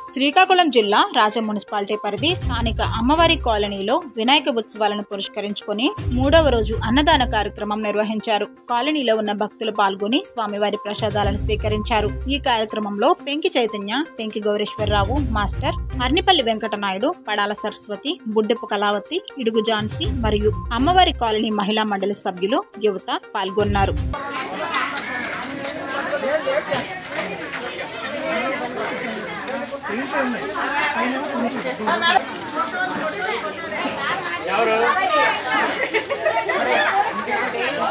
శ్రీకాకుళం జిల్లా రాజ మున్సిపాలిటీ పరిధి స్థానిక అమ్మవారి కాలనీలో వినాయక ఉత్సవాలను పురస్కరించుకొని మూడవ రోజు అన్నదాన కార్యక్రమం నిర్వహించారు కాలనీలో ఉన్న భక్తులు పాల్గొని స్వామివారి ప్రసాదాలను స్వీకరించారు ఈ కార్యక్రమంలో పెంకి చైతన్య పెంకి గౌరేశ్వరరావు మాస్టర్ అర్నిపల్లి వెంకటనాయుడు పడాల సరస్వతి బుడ్డెపు కళావతి ఇడుగు ఝాన్సీ మరియు అమ్మవారి కాలనీ మహిళా మండలి సభ్యులు యువత పాల్గొన్నారు ఎవరు